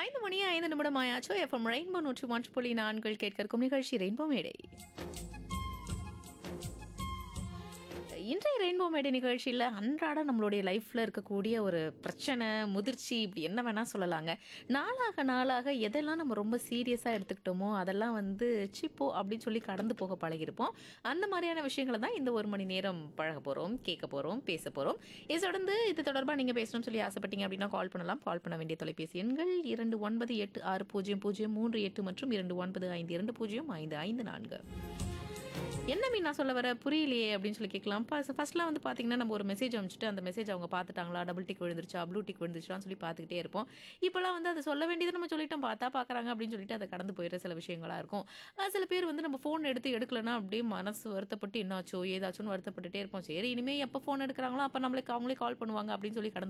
ஐந்து மணி ஐந்து நிமிடம் ஆயாச்சோ எஃப்எம் ரெயின்போ நூற்றி ஒன்று புள்ளி நான்கில் கேட்க இருக்கும் நிகழ்ச்சி ரெயின்போ மேடை இன்றைய ரெயின்போ மேடை நிகழ்ச்சியில் அன்றாட நம்மளுடைய லைஃப்பில் இருக்கக்கூடிய ஒரு பிரச்சனை முதிர்ச்சி இப்படி என்ன வேணால் சொல்லலாங்க நாளாக நாளாக எதெல்லாம் நம்ம ரொம்ப சீரியஸாக எடுத்துக்கிட்டோமோ அதெல்லாம் வந்து சிப்போ அப்படின்னு சொல்லி கடந்து போக பழகிருப்போம் அந்த மாதிரியான விஷயங்களை தான் இந்த ஒரு மணி நேரம் பழக போகிறோம் கேட்க போகிறோம் பேச போகிறோம் இதை தொடர்ந்து இது தொடர்பாக நீங்கள் பேசணும்னு சொல்லி ஆசைப்பட்டீங்க அப்படின்னா கால் பண்ணலாம் கால் பண்ண வேண்டிய தொலைபேசி எண்கள் இரண்டு ஒன்பது எட்டு ஆறு பூஜ்ஜியம் பூஜ்ஜியம் மூன்று எட்டு மற்றும் இரண்டு ஒன்பது ஐந்து இரண்டு பூஜ்ஜியம் ஐந்து ஐந்து நான்கு என்ன மீன் நான் சொல்ல வர புரியலையே அப்படின்னு சொல்லி கேட்கலாம் ஃபர்ஸ்ட்லாம் வந்து பார்த்தீங்கன்னா நம்ம ஒரு மெசேஜ் அனுப்பிச்சிட்டு அந்த மெசேஜ் அவங்க பார்த்துட்டாங்களா டபுள் டிக் விழுந்துருச்சா ப்ளூ டிக் விழுந்துருச்சான்னு சொல்லி பார்த்துக்கிட்டே இருப்போம் இப்போலாம் வந்து அதை சொல்ல வேண்டியது நம்ம சொல்லிட்டோம் பார்த்தா பார்க்குறாங்க அப்படின்னு சொல்லிட்டு அதை கடந்து போயிடுற சில விஷயங்களா இருக்கும் அஹ் சில பேர் வந்து நம்ம ஃபோன் எடுத்து எடுக்கலன்னா அப்படியே மனசு வருத்தப்பட்டு என்னாச்சோ ஏதாச்சும்னு வருத்தப்பட்டுட்டே இருப்போம் சரி இனிமேல் எப்போ ஃபோன் எடுக்கிறாங்களோ அப்போ நம்மளுக்கு அவங்களே கால் பண்ணுவாங்க அப்படின்னு சொல்லி கடந்து